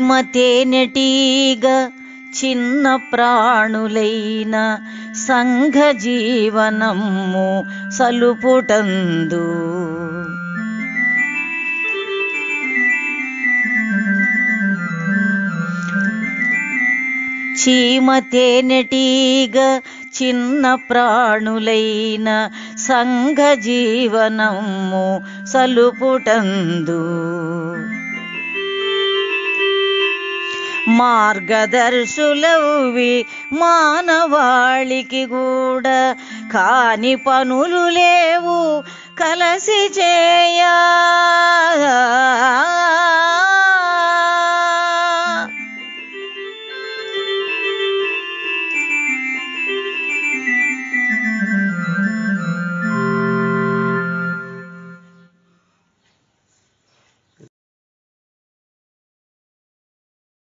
చీమ తేనెటీగ చిన్న ప్రాణులైన సంఘ జీవనము సలుపుటందు చీమ తేనెటీగ చిన్న ప్రాణులైన సంఘ జీవనము సలుపుటందు మార్గదర్శులవి మానవాళికి కూడా కాని పనులు లేవు కలసి చేయా